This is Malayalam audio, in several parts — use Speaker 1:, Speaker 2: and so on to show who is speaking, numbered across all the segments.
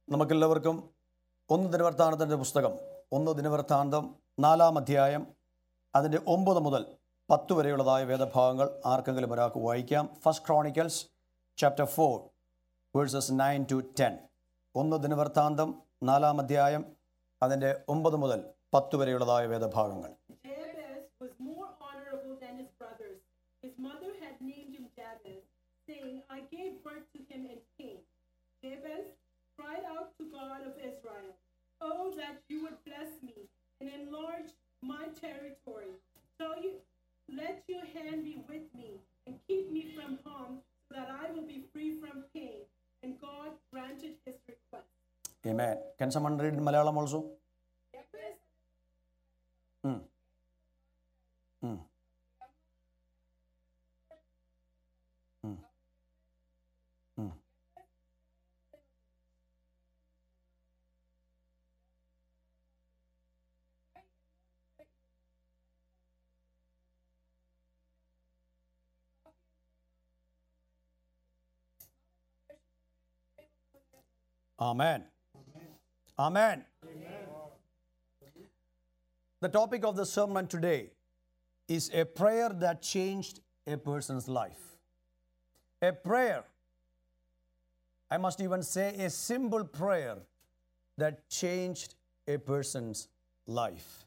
Speaker 1: നമുക്കെല്ലാവർക്കും ഒന്ന് ദിനവൃത്താന്തത്തിൻ്റെ പുസ്തകം ഒന്ന് ദിനവൃത്താന്തം നാലാം അധ്യായം അതിൻ്റെ ഒമ്പത് മുതൽ പത്ത് വരെയുള്ളതായ വേദഭാഗങ്ങൾ ആർക്കെങ്കിലും ഒരാൾക്ക് വായിക്കാം first Chronicles chapter four verses nine to ten ഒന്ന് ദിനവൃത്താന്തം നാലാം അധ്യായം അതിൻ്റെ ഒമ്പത് മുതൽ പത്ത് വരെയുള്ളതായ വേദഭാഗങ്ങൾ
Speaker 2: Jabez was more honorable than his brothers. His mother had named him Jabez, saying, I gave birth to him in pain. Jabez cried out to God of Israel, Oh, that you would bless me and enlarge my territory. So you let your hand be with me and keep me from harm, so that I will be free from pain. And God granted his request.
Speaker 1: Amen. Can someone read Malayalam also? Mm. Mm. Mm. Mm. Amen. Amen. The topic of the sermon today is a prayer that changed a person's life. A prayer, I must even say, a simple prayer that changed a person's life.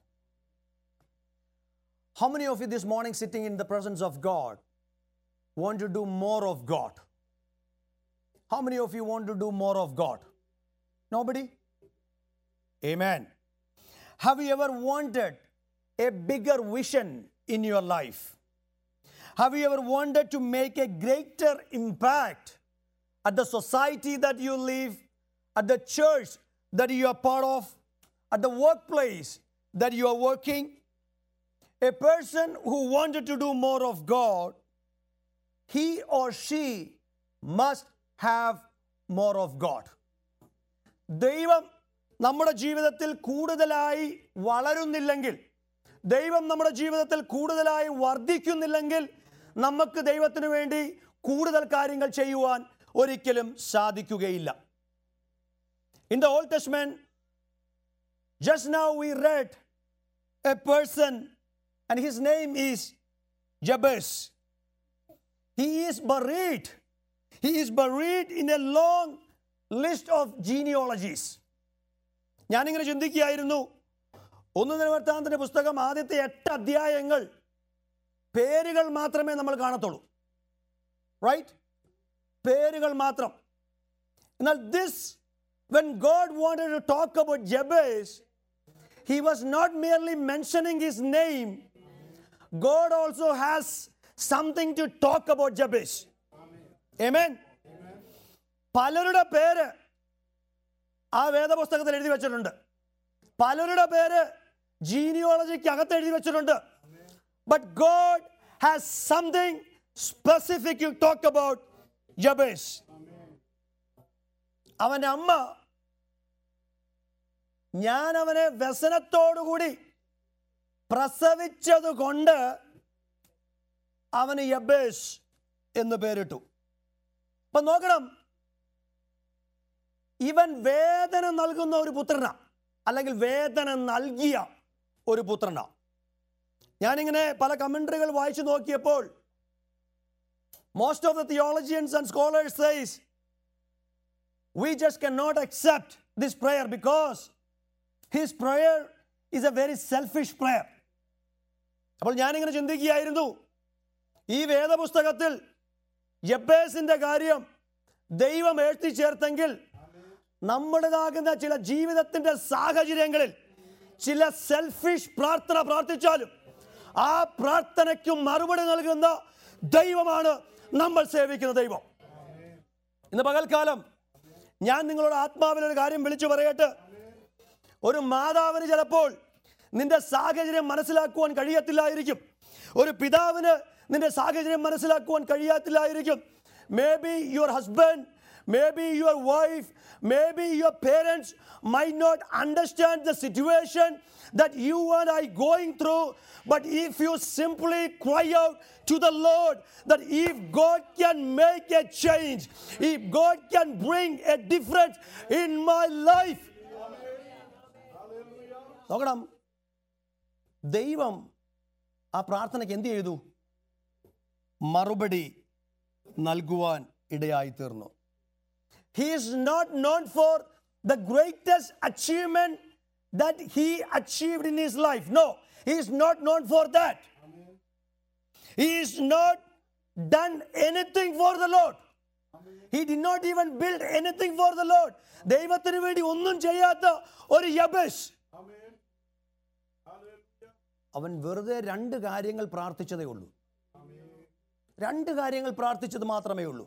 Speaker 1: How many of you this morning, sitting in the presence of God, want to do more of God? How many of you want to do more of God? Nobody? Amen. Have you ever wanted a bigger vision in your life? Have you ever wanted to make a greater impact at the society that you live, at the church that you are part of, at the workplace that you are working? A person who wanted to do more of God, he or she must have more of God. ദൈവം നമ്മുടെ ജീവിതത്തിൽ കൂടുതലായി വളരുന്നില്ലെങ്കിൽ ദൈവം നമ്മുടെ ജീവിതത്തിൽ കൂടുതലായി വർദ്ധിക്കുന്നില്ലെങ്കിൽ നമുക്ക് ദൈവത്തിന് വേണ്ടി കൂടുതൽ കാര്യങ്ങൾ ചെയ്യുവാൻ ഒരിക്കലും സാധിക്കുകയില്ല in the Old Testament just now we read a person and his name is Jabez he is buried he is buried in a long list of genealogies ഞാനിങ്ങനെ ചിന്തിക്കുകയായിരുന്നു ഒന്ന് നിലവർത്താന്തൻ്റെ പുസ്തകം ആദ്യത്തെ എട്ട് അധ്യായങ്ങൾ പേരുകൾ മാത്രമേ നമ്മൾ കാണത്തുള്ളൂ റൈറ്റ് പേരുകൾ മാത്രം എന്നാൽ this when God wanted to talk about Jabez he was not merely mentioning his name God also has something to talk about Jabez Amen. പലരുടെ പേര് ആ വേദപുസ്തകത്തിൽ എഴുതി വെച്ചിട്ടുണ്ട് പലരുടെ പേര് ജീനിയോളജിക്ക് അകത്ത് എഴുതി വെച്ചിട്ടുണ്ട് but God has something specific you talk about Jabez അവൻ്റെ അമ്മ ഞാൻ അവനെ വ്യസനത്തോടുകൂടി പ്രസവിച്ചത് കൊണ്ട് അവന് യബേഷ് എന്ന് പേരിട്ടു അപ്പൊ നോക്കണം ഇവൻ വേദന നൽകുന്ന ഒരു പുത്രനാ അല്ലെങ്കിൽ വേദന നൽകിയ ഒരു പുത്രനാ ഞാനിങ്ങനെ പല കമൻട്രികൾ വായിച്ചു നോക്കിയപ്പോൾ most of the theologians and scholars says we just can not accept this prayer because his prayer is a very selfish prayer അപ്പോൾ ഞാനിങ്ങനെ ചിന്തിക്കുകയായിരുന്നു ഈ വേദപുസ്തകത്തിൽ യബേസിന്റെ കാര്യം ദൈവം എഴുത്തി ചേർത്തെങ്കിൽ നമ്മുടേതാകുന്ന ചില ജീവിതത്തിന്റെ സാഹചര്യങ്ങളിൽ ചില സെൽഫിഷ് പ്രാർത്ഥന പ്രാർത്ഥിച്ചാലും ആ പ്രാർത്ഥനയ്ക്ക് മറുപടി നൽകുന്ന ദൈവമാണ് നമ്മൾ സേവിക്കുന്ന ദൈവം ഇന്ന് പകൽക്കാലം ഞാൻ നിങ്ങളോട് ആത്മാവിൽ ഒരു കാര്യം വിളിച്ചു പറയട്ടെ ഒരു മാതാവിന് ചിലപ്പോൾ നിന്റെ സാഹചര്യം മനസ്സിലാക്കുവാൻ കഴിയത്തില്ലായിരിക്കും ഒരു പിതാവിന് നിന്റെ സാഹചര്യം മനസ്സിലാക്കുവാൻ കഴിയാത്തില്ലായിരിക്കും maybe your husband maybe your wife, maybe your parents might not understand the situation that you and I going through. But if you simply cry out to the Lord that if God can make a change, if God can bring a difference in my life, നോക്കണം ദൈവം ആ പ്രാർത്ഥനയ്ക്ക് എന്ത് ചെയ്തു മറുപടി നൽകുവാൻ ഇടയായി തീർന്നു he is not known for the greatest achievement that he achieved in his life no he is not known for that he is not done anything for the Lord he did not even build anything for the Lord ദൈവത്തിന് വേണ്ടി ഒന്നും ചെയ്യാത്ത ഒരു യബസ് അവൻ വെറുതെ രണ്ട് കാര്യങ്ങൾ പ്രാർത്ഥിച്ചതേ ഉള്ളൂ രണ്ട് കാര്യങ്ങൾ പ്രാർത്ഥിച്ചത് മാത്രമേ ഉള്ളൂ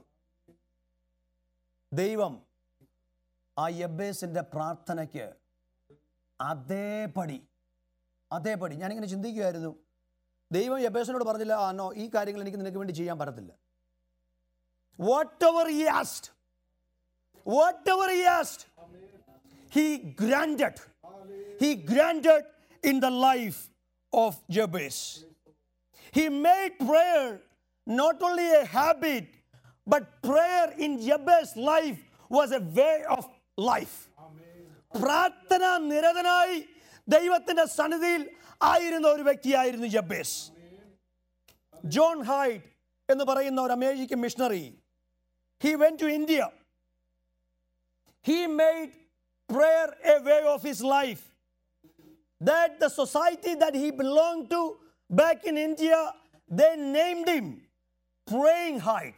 Speaker 1: ദൈവം ആ യബേസിന്റെ പ്രാർത്ഥനയ്ക്ക് അതേപടി അതേപടി ഞാനിങ്ങനെ ചിന്തിക്കുമായിരുന്നു ദൈവം യബേസിനോട് പറഞ്ഞില്ല ആ നോ ഈ കാര്യങ്ങൾ എനിക്ക് നിനക്ക് വേണ്ടി ചെയ്യാൻ പറ്റത്തില്ല whatever I asked whatever I asked he granted he granted in the life of jabez he made prayer not only a habit but prayer in jabez's life was a way of life പ്രാർത്ഥന നിരതനായി ദൈവത്തിന്റെ സന്നിധിയിൽ ആയിരുന്ന ഒരു വ്യക്തിയായിരുന്നു ജബേസ് ജോൺ ഹൈഡ് എന്ന് പറയുന്ന ഒരു American missionary he went to India he made prayer a way of his life. That the society that he belonged to back in India, they named him Praying Hyde.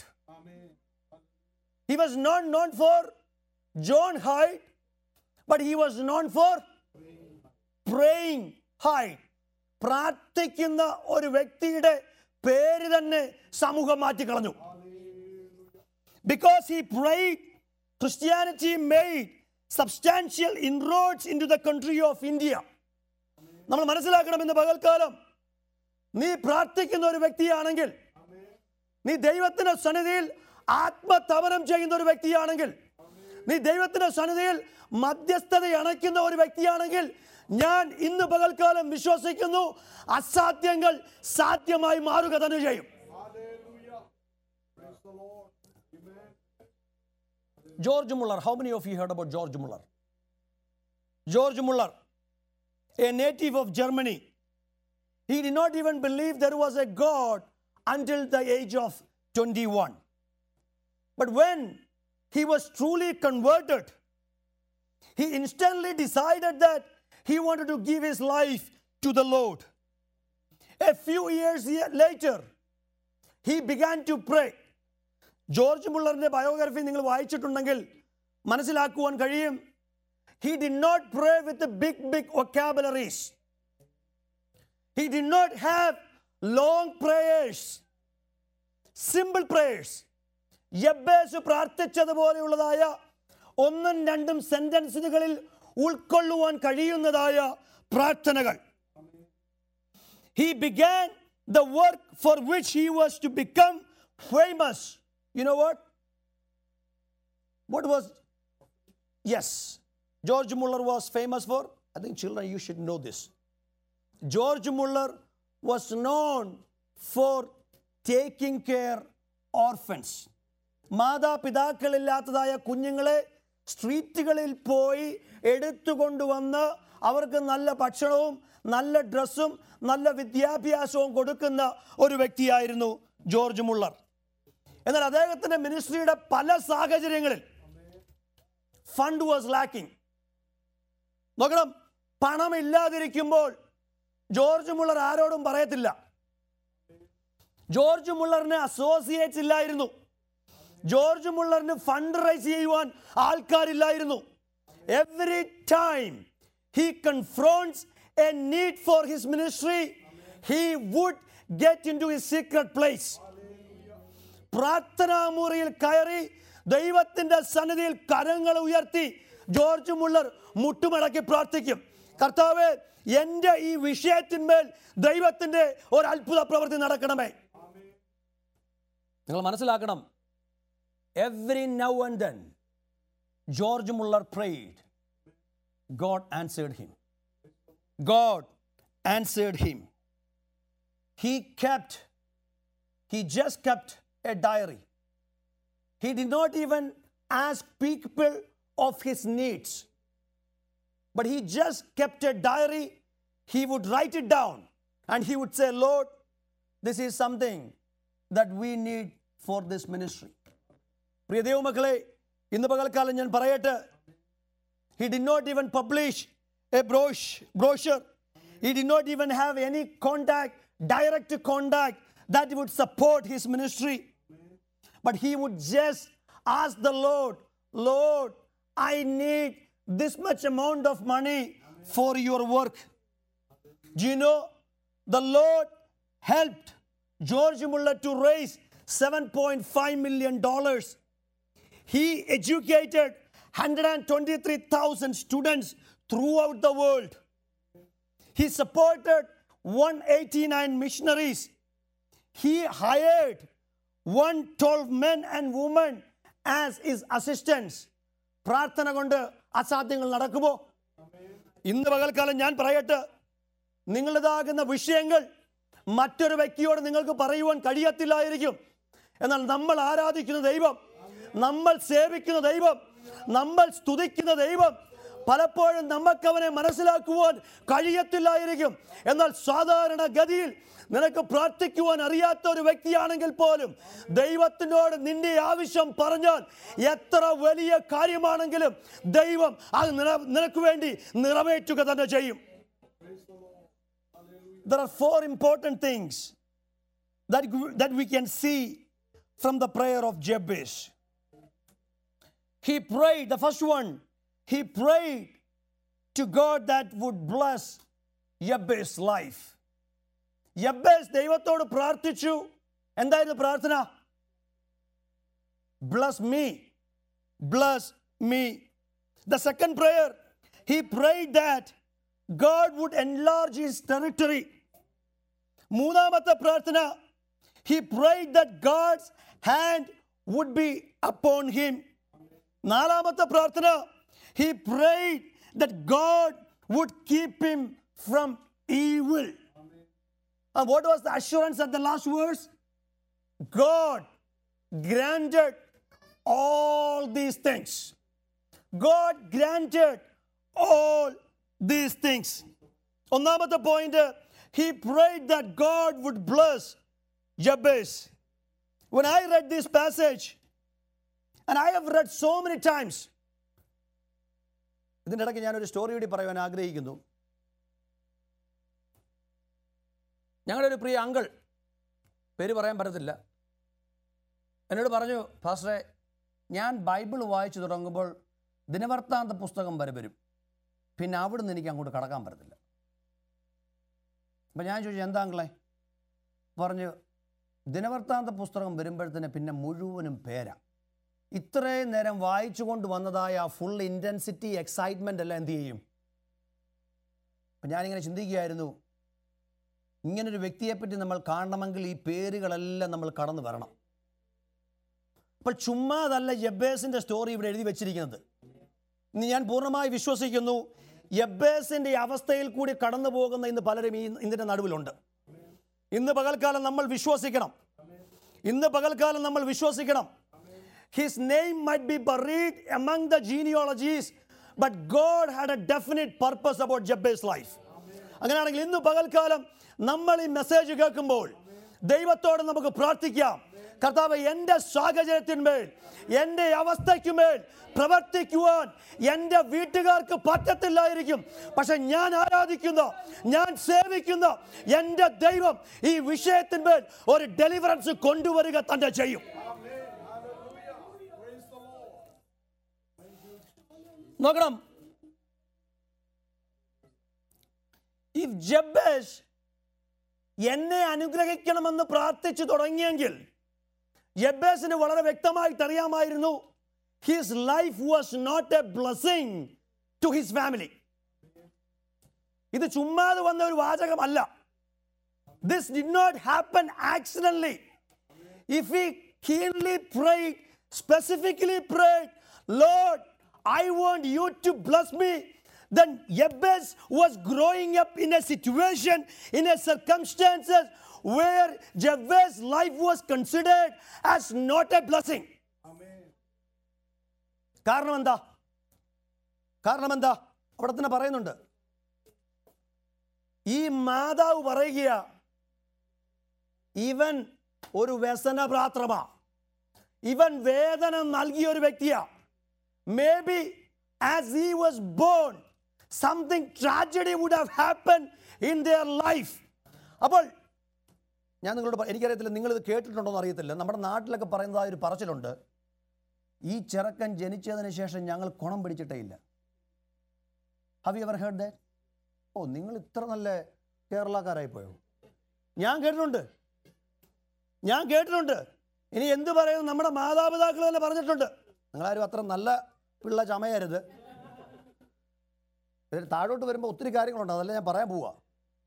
Speaker 1: He was not known for John Hyde, but he was known for Praying Hyde. പ്രാർത്ഥിക്കുന്ന ഒരു വ്യക്തിയുടെ പേര് തന്നെ സമൂഹം മാറ്റിക്കളഞ്ഞു because he prayed, Christianity made substantial inroads into the country of India. നമ്മൾ മനസ്സിലാക്കണം ഇന്ന് പകൽക്കാലം നീ പ്രാർത്ഥിക്കുന്ന ഒരു വ്യക്തിയാണെങ്കിൽ നീ ദൈവത്തിന്റെ സന്നിധിയിൽ ആത്മതപനം ചെയ്യുന്ന ഒരു വ്യക്തിയാണെങ്കിൽ നീ ദൈവത്തിന്റെ സന്നിധിയിൽ മധ്യസ്ഥത അണയ്ക്കുന്ന ഒരു വ്യക്തിയാണെങ്കിൽ ഞാൻ ഇന്ന് പകൽക്കാലം വിശ്വസിക്കുന്നു അസാധ്യങ്ങൾ സാധ്യമായി മാറുക തന്നെ ചെയ്യും
Speaker 3: Hallelujah. Praise the Lord. Amen.
Speaker 1: George Muller. How many of you heard about George Muller? George Muller, a native of Germany. He did not even believe there was a God until the age of 21. But when he was truly converted, he instantly decided that he wanted to give his life to the Lord. A few years ye- later, he began to pray. George മുള്ളറിന്റെ ബയോഗ്രഫി നിങ്ങൾ വായിച്ചിട്ടുണ്ടെങ്കിൽ മനസ്സിലാക്കുവാൻ കഴിയും he did not pray with big big vocabularies he did not have long prayers simple prayers Jabez പ്രാർത്ഥിച്ചതുപോലെയുള്ളതായ ഒന്നും രണ്ടും സെന്റൻസുകളിൽ ഉൾക്കൊള്ളുവാൻ കഴിയുന്നതായ പ്രാർത്ഥനകൾ he began the work for which he was to become famous. You know what? What was, yes, George Muller was famous for? I think, children, you should know this. George Muller was known for taking care orphans. മാതാപിതാക്കളില്ലാത്തതായ കുഞ്ഞുങ്ങളെ സ്ട്രീറ്റുകളിൽ പോയി എടുത്തുകൊണ്ടുവന്ന് അവർക്ക് നല്ല ഭക്ഷണവും നല്ല ഡ്രസ്സും നല്ല വിദ്യാഭ്യാസവും കൊടുക്കുന്ന ഒരു വ്യക്തിയായിരുന്നു ജോർജ് മുള്ളർ എന്നാൽ അദ്ദേഹത്തിന്റെ മിനിസ്ട്രിയുടെ പല സാഹചര്യങ്ങളിൽ ഫണ്ട് വാസ് ലാക്കിംഗ് നോക്കണം പണം ഇല്ലാതിരിക്കുമ്പോൾ ജോർജ് മുള്ളർ ആരോടും പറയത്തില്ല ജോർജ് മുള്ളറിന് അസോസിയേറ്റ്സ് ഇല്ലായിരുന്നു ജോർജ് മുള്ളറിന് ഫണ്ട് റൈസ് ചെയ്യുവാൻ ആൾക്കാരില്ലായിരുന്നു every time he confronts a need for his ministry he would get into his secret place പ്രാർത്ഥനാമുറിയിൽ കയറി ദൈവത്തിന്റെ സന്നിധിയിൽ കരങ്ങൾ ഉയർത്തി ജോർജ് മുള്ളർ മുട്ടുമടക്കി പ്രാർത്ഥിക്കും കർത്താവെ എൻ്റെ ഈ വിഷയത്തിന്മേൽ ദൈവത്തിന്റെ ഒരു അത്ഭുത പ്രവൃത്തി നടക്കണമേ നിങ്ങൾ മനസ്സിലാക്കണം every now and then, George Muller prayed. God answered him. God answered him. He kept, he just kept a diary. He did not even ask people of his needs, but he just kept a diary. He would write it down and he would say, Lord, this is something that we need for this ministry. പ്രിയ ദൈവമക്കളെ ഇന്ന് പകൽക്കാലം ഞാൻ പറയട്ടെ He did not even publish a brosh- brochure. He did not even have any contact, direct contact that would support his ministry. But he would just ask the Lord, Lord, I need this much amount of money for your work. Do you know the Lord helped George Muller to raise $7.5 million. He educated 123,000 students throughout the world. He supported 189 missionaries. He hired 112 men and women as his assistants. പ്രാർത്ഥന കൊണ്ട് അസാധ്യങ്ങൾ നടക്കുമോ ഇന്ന് പകൽക്കാലം ഞാൻ പറയട്ടെ നിങ്ങളുടേതാകുന്ന വിഷയങ്ങൾ മറ്റൊരു വ്യക്തിയോട് നിങ്ങൾക്ക് പറയുവാൻ കഴിയത്തില്ലായിരിക്കും എന്നാൽ നമ്മൾ ആരാധിക്കുന്ന ദൈവം നമ്മൾ സേവിക്കുന്ന ദൈവം നമ്മൾ സ്തുതിക്കുന്ന ദൈവം പലപ്പോഴും നമുക്കവനെ മനസ്സിലാക്കുവാൻ കഴിയത്തില്ലായിരിക്കും എന്നാൽ സാധാരണ ഗതിയിൽ നിനക്ക് പ്രാർത്ഥിക്കുവാൻ അറിയാത്ത ഒരു വ്യക്തിയാണെങ്കിൽ പോലും ദൈവത്തിനോട് നിന്റെ ആവശ്യം പറഞ്ഞാൽ എത്ര വലിയ കാര്യമാണെങ്കിലും ദൈവം അത് നിന- നിനക്ക് വേണ്ടി നിറവേറ്റുക തന്നെ ചെയ്യും there are four important things that, that we can see from the prayer of Jabez. He prayed, the first one, he prayed to God that would bless Jabez's life. Jabez ദൈവത്തോട് പ്രാർത്ഥിച്ചു എന്തായിരുന്നു പ്രാർത്ഥന bless me bless me the second prayer he prayed that god would enlarge his territory മൂന്നാമത്തെ പ്രാർത്ഥന he prayed that god's hand would be upon him നാലാമത്തെ പ്രാർത്ഥന he prayed that god would keep him from evil and what was the assurance at the last verse god granted all these things God granted all these things. ഒന്നാമത്തെ point he prayed that God would bless Jabez. When I read this passage, and I have read so many times, ഇതിൻ്റെ ഇടയ്ക്ക് ഞാനൊരു സ്റ്റോറി കൂടി പറയുവാൻ ആഗ്രഹിക്കുന്നു ഞങ്ങളുടെ ഒരു പ്രിയ അങ്കിൾ പേര് പറയാൻ പറ്റത്തില്ല എന്നോട് പറഞ്ഞു ഫാസ്റ്ററെ ഞാൻ ബൈബിൾ വായിച്ചു തുടങ്ങുമ്പോൾ ദിനവൃത്താന്ത പുസ്തകം വരെ വരും പിന്നെ അവിടുന്ന് എനിക്ക് അങ്ങോട്ട് കടക്കാൻ പറ്റത്തില്ല അപ്പം ഞാൻ ചോദിച്ചു എന്താ അങ്കിളെ പറഞ്ഞു ദിനവൃത്താന്ത പുസ്തകം വരുമ്പോഴത്തേന് പിന്നെ മുഴുവനും പേരാ ഇത്രയും നേരം വായിച്ചു കൊണ്ട് വന്നതായ ഫുൾ ഇൻറ്റൻസിറ്റി എക്സൈറ്റ്മെൻ്റ് എല്ലാം എന്ത് ചെയ്യും അപ്പം ഞാനിങ്ങനെ ചിന്തിക്കുകയായിരുന്നു ഇങ്ങനൊരു വ്യക്തിയെപ്പറ്റി നമ്മൾ കാണണമെങ്കിൽ ഈ പേരുകളെല്ലാം നമ്മൾ കടന്നു വരണം അപ്പോൾ ചുമ്മാതല്ല യബ്ബേസിൻ്റെ സ്റ്റോറി ഇവിടെ എഴുതി വെച്ചിരിക്കുന്നത് ഇന്ന് ഞാൻ പൂർണ്ണമായി വിശ്വസിക്കുന്നു യബ്ബേസിൻ്റെ അവസ്ഥയിൽ കൂടി കടന്നു പോകുന്ന ഇന്ന് പലരും ഈ ഇതിൻ്റെ നടുവിലുണ്ട് ഇന്ന് പകൽക്കാലം നമ്മൾ വിശ്വസിക്കണം ഇന്ന് പകൽക്കാലം നമ്മൾ വിശ്വസിക്കണം his name might be buried among the genealogies but God had a definite purpose about Jabez life അങ്ങനെയാണെങ്കിൽ ഇന്ന് പകൽക്കാലം നമ്മൾ ഈ മെസ്സേജ് കേൾക്കുമ്പോൾ ദൈവത്തോട് നമുക്ക് പ്രാർത്ഥിക്കാം കർത്താവ് എൻ്റെ സാഹചര്യത്തിന്മേൽ എൻ്റെ അവസ്ഥയ്ക്കുമേൽ പ്രവർത്തിക്കുവാൻ എൻ്റെ വീട്ടുകാർക്ക് പറ്റത്തില്ലായിരിക്കും പക്ഷെ ഞാൻ ആരാധിക്കുന്ന ഞാൻ സേവിക്കുന്ന എൻ്റെ ദൈവം ഈ വിഷയത്തിന്മേൽ ഒരു ഡെലിവറൻസ് കൊണ്ടുവരിക തന്നെ ചെയ്യും നോക്കണം ഇഫ് ജബ്ബേഷ് എന്നെ അനുഗ്രഹിക്കണമെന്ന് പ്രാർത്ഥിച്ചു തുടങ്ങിയെങ്കിൽ ജബ്ബേസിന് വളരെ വ്യക്തമായിട്ട് അറിയാമായിരുന്നു his life was not a blessing to his family ഇത് ചുമ്മാതെ വന്ന ഒരു വാചകമല്ല this did not happen accidentally if he keenly prayed specifically prayed, Lord, I want you to bless me. Then Jabez was growing up in a situation, in a circumstances where Jabez's life was considered as not a blessing.
Speaker 3: Amen.
Speaker 1: കാരണം എന്താ കാരണം എന്താ അവിടെ തന്നെ പറയുന്നുണ്ട് ഈ മാതാവ് പറയുക ഇവൻ ഒരു വ്യസനപാത്രമാ ഇവൻ വേദന നൽകിയ ഒരു വ്യക്തിയാ maybe as he was born something tragedy would have happen in their life അപ്പോൾ ഞാൻ നിങ്ങളോട് പ- എനിക്കറിയത്തില്ല നിങ്ങളിത് കേട്ടിട്ടുണ്ടോ എന്ന് അറിയത്തില്ല നമ്മുടെ നാട്ടിലൊക്കെ പറയുന്നതായ ഒരു പറച്ചിലുണ്ട് ഈ ചെറുക്കൻ ജനിച്ചതിന് ശേഷം ഞങ്ങൾ കുണം പിടിച്ചിട്ടേ ഇല്ല have you ever heard that ഓ നിങ്ങൾ ഇത്ര നല്ല കേരളക്കാരായി പോയോ ഞാൻ കേട്ടിട്ടുണ്ട് ഞാൻ കേട്ടിട്ടുണ്ട് ഇനി എന്ത് പറയുന്നു നമ്മുടെ മാതാപിതാക്കൾ തന്നെ പറഞ്ഞിട്ടുണ്ട് നിങ്ങളാരും അത്ര നല്ല പിള്ള ചമയരുത് ഇതിന് താഴോട്ട് വരുമ്പോൾ ഒത്തിരി കാര്യങ്ങളുണ്ട് അതല്ല ഞാൻ പറയാൻ പോവാ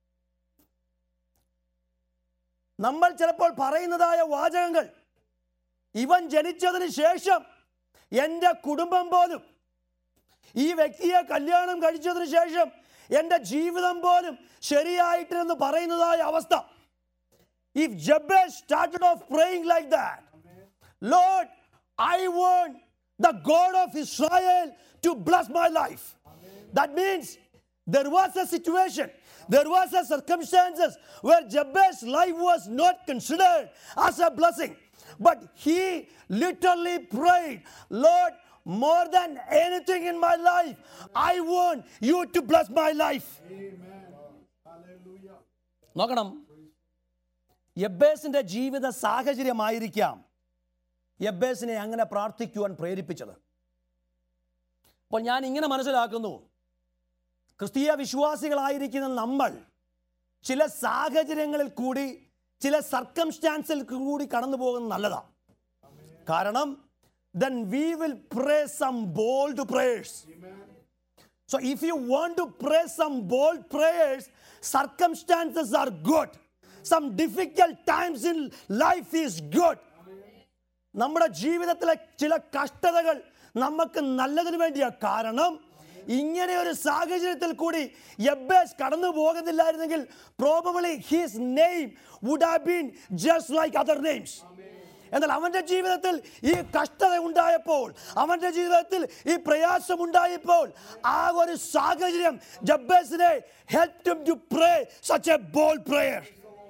Speaker 1: നമ്മൾ ചിലപ്പോൾ പറയുന്നതായ വാചകങ്ങൾ ഇവൻ ജനിച്ചതിന് ശേഷം എൻ്റെ കുടുംബം പോലും ഈ വ്യക്തിയെ കല്യാണം കഴിച്ചതിന് ശേഷം എൻ്റെ ജീവിതം പോലും ശരിയായിട്ടില്ലെന്ന് പറയുന്നതായ അവസ്ഥ if Jabez started off praying like that Lord I want the God of Israel to bless my life that means there was a situation there was a circumstances where jabez's life was not considered as a blessing but he literally prayed lord more than anything in my life i want you to bless my life
Speaker 3: Amen. Hallelujah.
Speaker 1: നോക്കണം യബ്ബേസിന്റെ ജീവിത സാഹചര്യമായിരിക്കാം യബ്ബേസിനെ അങ്ങനെ പ്രാർത്ഥിക്കുവാൻ പ്രേരിപ്പിച്ചത് അപ്പോൾ ഞാൻ ഇങ്ങനെ മനസ്സിലാക്കുന്നു ക്രിസ്തീയ വിശ്വാസികളായിരിക്കുന്ന നമ്മൾ ചില സാഹചര്യങ്ങളിൽ കൂടി ചില സർക്കംസ്റ്റാൻസിൽ കൂടി കടന്നു പോകുന്നത് നല്ലതാണ് കാരണം then we will pray some bold prayers So if you want to pray some bold prayers, circumstances are good. Some difficult times in life is good. നമ്മുടെ ജീവിതത്തിലെ ചില കഷ്ടതകൾ നമുക്ക് നല്ലതിന് വേണ്ടിയാ കാരണം ഇങ്ങനെ ഒരു സാഹചര്യത്തിൽ കൂടി യബ്ബേസ് കടന്നു പോകുന്നില്ലായിരുന്നെങ്കിൽ probably his name would have been just like other names എന്നാൽ അവന്റെ ജീവിതത്തിൽ ഈ കഷ്ടത ഉണ്ടായപ്പോൾ അവന്റെ ജീവിതത്തിൽ ഈ പ്രയാസം ഉണ്ടായപ്പോൾ ആ ഒരു സാഹചര്യം ജബ്ബേസിനെ help to pray such a bold prayer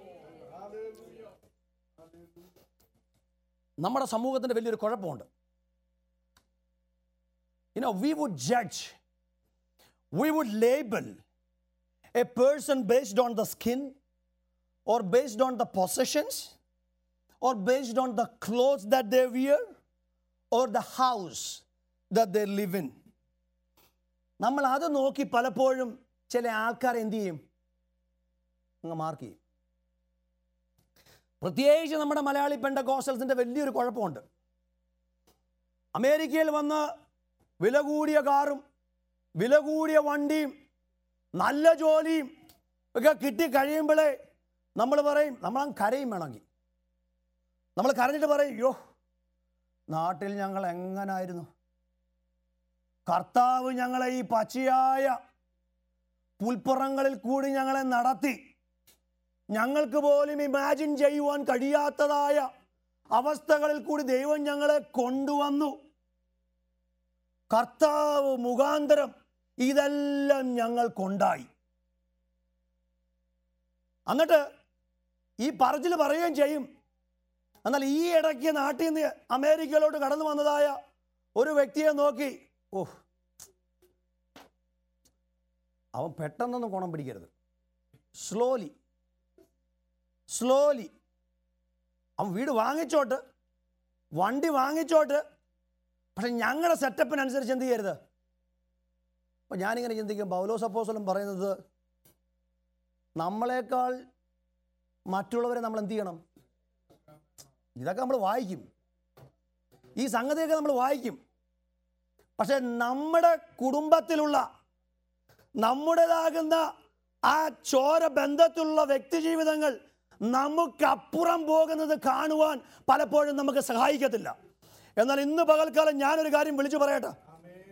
Speaker 1: നമ്മുടെ സമൂഹത്തിന്റെ വലിയൊരു കുഴപ്പമുണ്ട് you know we would judge we would label a person based on the skin or based on the possessions or based on the clothes that they wear or the house that they live in. നമ്മൾ അത് നോക്കി പലപ്പോഴും ചില ആൾക്കാർ എന്ത് ചെയ്യും അങ്ങ് മാർക്ക് ചെയ്യും പ്രത്യേകിച്ച് നമ്മുടെ മലയാളി പെണ്ട കോസ്റ്റൽസിൻ്റെ വലിയൊരു കുഴപ്പമുണ്ട് അമേരിക്കയിൽ വന്ന് വില കൂടിയ കാറും വില കൂടിയ വണ്ടിയും നല്ല ജോലിയും ഒക്കെ കിട്ടി കഴിയുമ്പോഴേ നമ്മൾ പറയും നമ്മളങ്ങ് കരയും വേണമെങ്കിൽ നമ്മൾ കരഞ്ഞിട്ട് പറയും യോ നാട്ടിൽ ഞങ്ങൾ എങ്ങനായിരുന്നു കർത്താവ് ഞങ്ങളെ ഈ പച്ചയായ പുൽപ്പുറങ്ങളിൽ കൂടി ഞങ്ങളെ നടത്തി ഞങ്ങൾക്ക് പോലും ഇമാജിൻ ചെയ്യുവാൻ കഴിയാത്തതായ അവസ്ഥകളിൽ കൂടി ദൈവം ഞങ്ങളെ കൊണ്ടുവന്നു കർത്താവ് മുഖാന്തരം ഇതെല്ലാം ഞങ്ങൾക്കുണ്ടായി എന്നിട്ട് ഈ പറച്ചിൽ പറയുകയും ചെയ്യും എന്നാൽ ഈ ഇടയ്ക്ക് നാട്ടിൽ നിന്ന് അമേരിക്കയിലോട്ട് കടന്നു വന്നതായ ഒരു വ്യക്തിയെ നോക്കി ഓ അവൻ പെട്ടെന്നൊന്നും കുണം പിടിക്കരുത് സ്ലോലി സ്ലോലി അവൻ വീട് വാങ്ങിച്ചോട്ട് വണ്ടി വാങ്ങിച്ചോട്ട് പക്ഷെ ഞങ്ങളുടെ സെറ്റപ്പിനനുസരിച്ച് എന്ത് ചെയ്യരുത് അപ്പം ഞാനിങ്ങനെ ചിന്തിക്കും പൗലോസ് അപ്പോസലും പറയുന്നത് നമ്മളെക്കാൾ മറ്റുള്ളവരെ നമ്മൾ എന്ത് ചെയ്യണം ഇതൊക്കെ നമ്മൾ വായിക്കും ഈ സംഗതിയൊക്കെ നമ്മൾ വായിക്കും പക്ഷെ നമ്മുടെ കുടുംബത്തിലുള്ള നമ്മുടേതാകുന്ന ആ ചോര ബന്ധത്തിലുള്ള വ്യക്തി ജീവിതങ്ങൾ നമുക്കപ്പുറം പോകുന്നത് കാണുവാൻ പലപ്പോഴും നമുക്ക് സഹായിക്കത്തില്ല എന്നാൽ ഇന്ന് പകൽക്കാലം ഞാനൊരു കാര്യം വിളിച്ചു പറയട്ടെ
Speaker 3: Amen.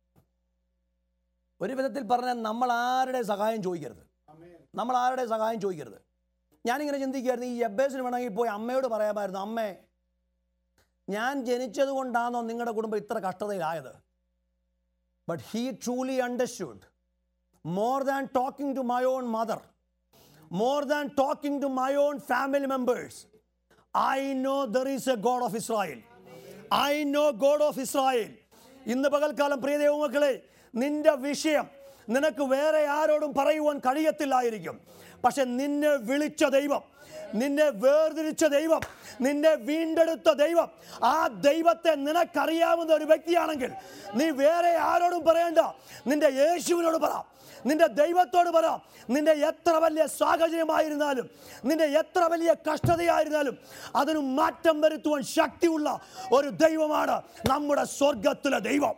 Speaker 1: ഒരു വിധത്തിൽ പറഞ്ഞാൽ നമ്മൾ ആരുടെ സഹായം ചോദിക്കരുത്
Speaker 3: Amen.
Speaker 1: നമ്മൾ ആരുടെ സഹായം ചോദിക്കരുത് ഞാനിങ്ങനെ ചിന്തിക്കുകയായിരുന്നു ഈ എബേസിന് വേണമെങ്കിൽ പോയി അമ്മയോട് പറയാമായിരുന്നു അമ്മേ ഞാൻ ജനിച്ചത് കൊണ്ടാണോ നിങ്ങളുടെ കുടുംബം ഇത്ര കഷ്ടതയിലായത് but he truly understood more than talking to my own mother more than talking to my own family members I know there is a God of Israel I know God of Israel ഇന്ന് പകൽക്കാലം പ്രിയ ദൈവമക്കളെ നിന്റെ വിഷയം നിനക്ക് വേറെ ആരോടും പറയുവാൻ കഴിയത്തില്ലായിരിക്കും പക്ഷെ നിന്നെ വിളിച്ച ദൈവം നിന്നെ വേർതിരിച്ച ദൈവം നിന്നെ വീണ്ടെടുത്ത ദൈവം ആ ദൈവത്തെ നിനക്കറിയാവുന്ന ഒരു വ്യക്തിയാണെങ്കിൽ നീ വേറെ ആരോടും പറയണ്ട നിന്റെ യേശുവിനോട് പറ നിന്റെ ദൈവത്തോട് പറ നിന്റെ എത്ര വലിയ സാഹചര്യമായിരുന്നാലും നിന്റെ എത്ര വലിയ കഷ്ടതയായിരുന്നാലും അതിന് മാറ്റം വരുത്തുവാൻ ശക്തിയുള്ള ഒരു ദൈവമാണ് നമ്മുടെ സ്വർഗത്തിലെ ദൈവം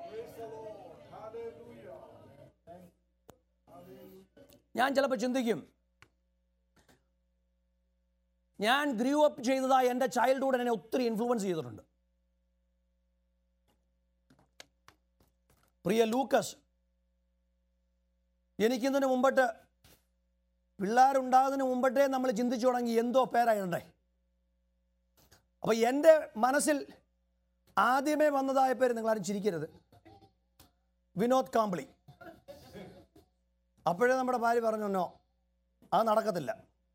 Speaker 1: ഞാൻ ചിലപ്പോൾ ചിന്തിക്കും ഞാൻ ഗ്രൂ അപ്പ് ചെയ്തതായി എൻ്റെ ചൈൽഡ്ഹുഡ് എന്നെ ഒത്തിരി ഇൻഫ്ലുവൻസ് ചെയ്തിട്ടുണ്ട് പ്രിയ ലൂക്കസ് ജനിക്കുന്നതിന് മുമ്പട്ട് പിള്ളേരുണ്ടാകുന്നതിന് മുമ്പട്ടേ നമ്മൾ ചിന്തിച്ചു തുടങ്ങി എന്തോ പേരായിടണ്ടേ അപ്പോൾ എൻ്റെ മനസ്സിൽ ആദ്യമേ വന്നതായ പേര് നിങ്ങളാരും ചിരിക്കരുത് വിനോദ് കാംബ്ലി അപ്പോഴേ നമ്മുടെ ഭാര്യ പറഞ്ഞു നോ അത് നടക്കത്തില്ല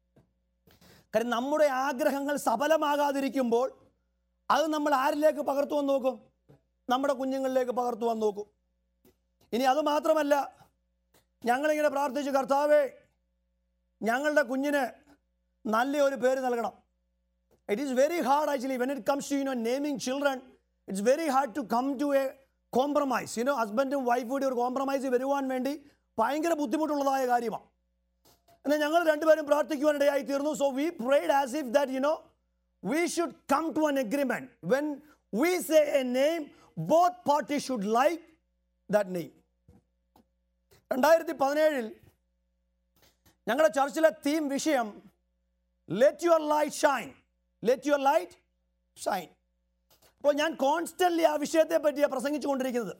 Speaker 1: കാര്യം നമ്മുടെ ആഗ്രഹങ്ങൾ സഫലമാകാതിരിക്കുമ്പോൾ അത് നമ്മൾ ആരിലേക്ക് പകർത്തുവാൻ നോക്കും നമ്മുടെ കുഞ്ഞുങ്ങളിലേക്ക് പകർത്തുവാൻ നോക്കും ഇനി അത് മാത്രമല്ല ഞങ്ങളിങ്ങനെ പ്രാർത്ഥിച്ചു കർത്താവേ ഞങ്ങളുടെ കുഞ്ഞിന് നല്ല ഒരു പേര് നൽകണം it is very hard actually when it comes to you know naming children it's very hard to come to a compromise you know ഹസ്ബൻഡും വൈഫും കൂടി ഒരു കോംപ്രമൈസ് വരുവാൻ വേണ്ടി ഭയങ്കര ബുദ്ധിമുട്ടുള്ളതായ കാര്യമാണ് എന്നാൽ ഞങ്ങൾ രണ്ടുപേരും പ്രാർത്ഥിക്കുവാനിടയായി തീർന്നു so we prayed as if that you know we should come to an agreement when we say a name both party should like that name രണ്ടായിരത്തി പതിനേഴിൽ ഞങ്ങളുടെ ചർച്ചിലെ തീം വിഷയം let your light shine let your light shine അപ്പോൾ ഞാൻ കോൺസ്റ്റൻ്റ്ലി ആ വിഷയത്തെ പറ്റിയാണ് പ്രസംഗിച്ചു കൊണ്ടിരിക്കുന്നത്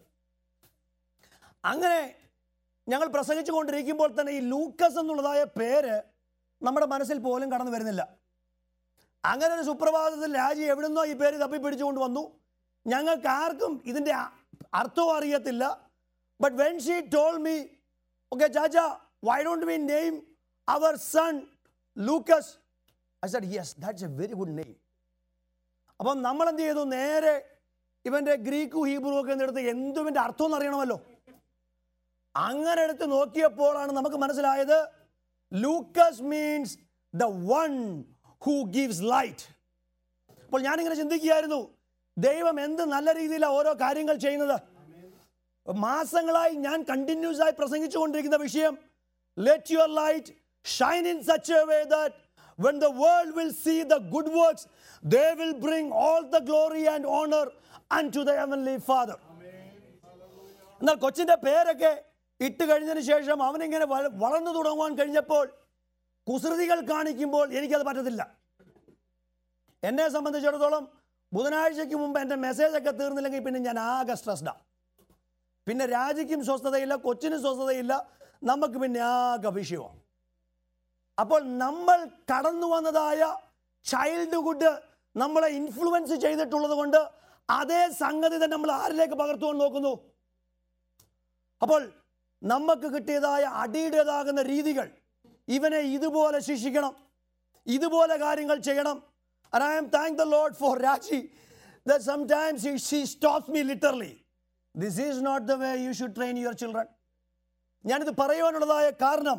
Speaker 1: അങ്ങനെ ഞങ്ങൾ പ്രസംഗിച്ചു കൊണ്ടിരിക്കുമ്പോൾ തന്നെ ഈ ലൂക്കസ് എന്നുള്ളതായ പേര് നമ്മുടെ മനസ്സിൽ പോലും കടന്നു വരുന്നില്ല അങ്ങനെ ഒരു സുപ്രഭാതത്തിൽ രാജി എവിടുന്നോ ഈ പേര് തപ്പി പിടിച്ചുകൊണ്ട് വന്നു ഞങ്ങൾക്ക് ആർക്കും ഇതിൻ്റെ അ- അർത്ഥവും അറിയത്തില്ല but when she told me okay ചാച്ച why don't me name our son Lucas I said yes that's a very good name അപ്പം നമ്മൾ എന്ത് ചെയ്തു നേരെ ഇവൻ്റെ ഗ്രീക്കും ഹീബ്രു ഒക്കെ എടുത്ത് എന്തുവിൻ്റെ അർത്ഥം എന്ന് അറിയണമല്ലോ അങ്ങനെ എടുത്ത് നോക്കിയപ്പോഴാണ് നമുക്ക് മനസ്സിലായത് Lucas means the one who gives light അപ്പോൾ ഞാനിങ്ങനെ ചിന്തിക്കുകയായിരുന്നു ദൈവം എന്ത് നല്ല രീതിയിലാണ് ഓരോ കാര്യങ്ങൾ ചെയ്യുന്നത് മാസങ്ങളായി ഞാൻ കണ്ടിന്യൂസ് ആയി പ്രസംഗിച്ചുകൊണ്ടിരിക്കുന്ന വിഷയം let your light shine in such a way that when the world will see the good works they will bring all the glory and honour and to the heavenly father എന്നാൽ കൊച്ചിൻ്റെ പേരൊക്കെ ഇട്ട് കഴിഞ്ഞതിന് ശേഷം അവനിങ്ങനെ വള- വളർന്നു തുടങ്ങുവാൻ കഴിഞ്ഞപ്പോൾ കുസൃതികൾ കാണിക്കുമ്പോൾ എനിക്കത് പറ്റത്തില്ല എന്നെ സംബന്ധിച്ചിടത്തോളം ബുധനാഴ്ചയ്ക്ക് മുമ്പ് എൻ്റെ മെസ്സേജൊക്കെ തീർന്നില്ലെങ്കിൽ പിന്നെ ഞാൻ ആകെ സ്ട്രെസ്ഡാണ് പിന്നെ രാജിക്കും സ്വസ്ഥതയില്ല കൊച്ചിനും സ്വസ്ഥതയില്ല നമുക്ക് പിന്നെ ആകെ വിഷയമാണ് അപ്പോൾ നമ്മൾ കടന്നു വന്നതായ ചൈൽഡ്ഹുഡ് നമ്മളെ ഇൻഫ്ലുവൻസ് ചെയ്തിട്ടുള്ളത് കൊണ്ട് അതേ സംഗതി തന്നെ നമ്മൾ ആരിലേക്ക് പകർത്തുവാൻ നോക്കുന്നു അപ്പോൾ നമുക്ക് കിട്ടിയതായ അടിയുടേതാകുന്ന രീതികൾ ഇവനെ ഇതുപോലെ ശിക്ഷിക്കണം ഇതുപോലെ കാര്യങ്ങൾ ചെയ്യണം And I am thank the Lord for Raji that sometimes he, she stops me literally. This is not the way you should train your children. ഞാനിത് പറയുവാനുള്ളതായ കാരണം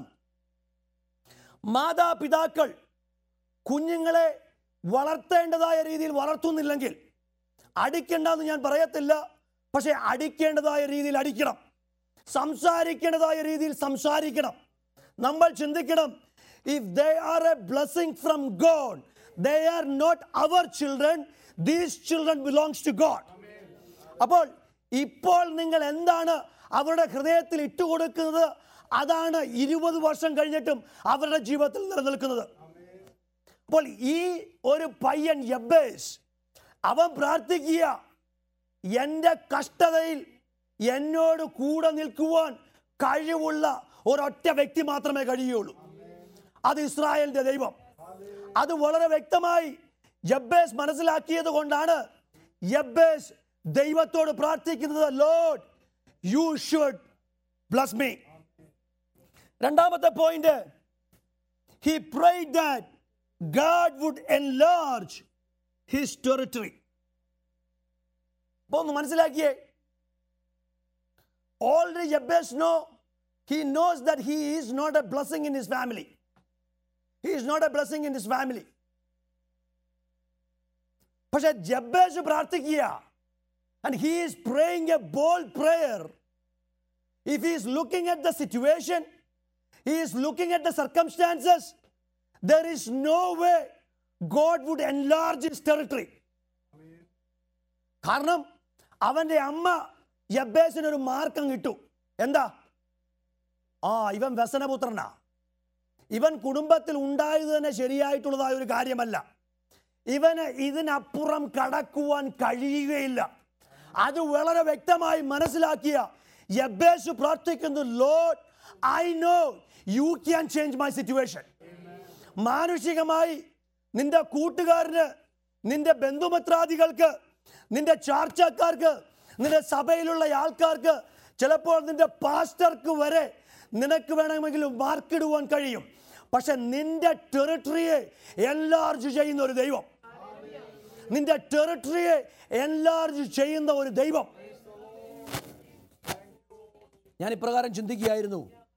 Speaker 1: മാതാപിതാക്കൾ കുഞ്ഞുങ്ങളെ വളർത്തേണ്ടതായ രീതിയിൽ വളർത്തുന്നില്ലെങ്കിൽ അടിക്കേണ്ടെന്ന് ഞാൻ പറയത്തില്ല പക്ഷേ അടിക്കേണ്ടതായ രീതിയിൽ അടിക്കണം സംസാരിക്കേണ്ടതായ രീതിയിൽ സംസാരിക്കണം നമ്മൾ ചിന്തിക്കണം if they are a blessing from God they are not our children these children belongs to God അപ്പോൾ ഇപ്പോൾ നിങ്ങൾ എന്താണ് അവരുടെ ഹൃദയത്തിൽ ഇട്ടുകൊടുക്കുന്നത് അതാണ് ഇരുപത് വർഷം കഴിഞ്ഞിട്ടും അവരുടെ ജീവിതത്തിൽ നിലനിൽക്കുന്നത് അപ്പോൾ ഈ ഒരു പയ്യൻ യബേസ് അവൻ പ്രാർത്ഥിക്കുക എൻ്റെ കഷ്ടതയിൽ എന്നോട് കൂടെ നിൽക്കുവാൻ കഴിവുള്ള ഒരൊറ്റ വ്യക്തി മാത്രമേ കഴിയുള്ളൂ അത് ഇസ്രായേലിന്റെ ദൈവം അത് വളരെ വ്യക്തമായി യബ്ബേസ് മനസ്സിലാക്കിയത് കൊണ്ടാണ് യബ്ബേസ് ദൈവത്തോട് പ്രാർത്ഥിക്കുന്നത് Lord you should bless me രണ്ടാമത്തെ point he prayed that God would enlarge his territory അപ്പൊ ഒന്ന് മനസ്സിലാക്കിയേ already Jabez no he knows that he is not a blessing in his family he is not a blessing in his family പക്ഷെ ജബ്ബേസ് പ്രാർത്ഥിക്കുക and he is praying a bold prayer if he is looking at the situation he is looking at the circumstances there is no way God would enlarge his territory കാരണം അവന്റെ അമ്മ യബ്ബേസിന് ഒരു മാർക്കം കിട്ടു എന്താ ആ ഇവൻ വ്യസനപുത്രനാ ഇവൻ കുടുംബത്തിൽ ഉണ്ടായത് തന്നെ ശരിയായിട്ടുള്ളതായ ഒരു കാര്യമല്ല ഇവന് ഇതിനപ്പുറം കടക്കുവാൻ കഴിയുകയില്ല അത് വളരെ വ്യക്തമായി മനസ്സിലാക്കിയ യബ്ബേസ് പ്രാർത്ഥിക്കുന്നു Lord I know you can change my situation മാനുഷികമായി നിന്റെ കൂട്ടുകാരന് നിന്റെ ബന്ധുമിത്രാദികൾക്ക് നിന്റെ ചാർച്ചക്കാർക്ക് നിന്റെ സഭയിലുള്ള ആൾക്കാർക്ക് ചിലപ്പോൾ നിന്റെ പാസ്റ്റർക്ക് വരെ നിനക്ക് വേണമെങ്കിൽ മാർക്കിടുവാൻ കഴിയും പക്ഷെ നിന്റെ ടെറിട്ടറിയെ എൻലാർജ് ചെയ്യുന്ന ഒരു ദൈവം നിന്റെ ടെറിട്ടറിയെ എൻലാർജ് ചെയ്യുന്ന ഒരു ദൈവം ഞാൻ ഇപ്രകാരം ചിന്തിക്കുകയായിരുന്നു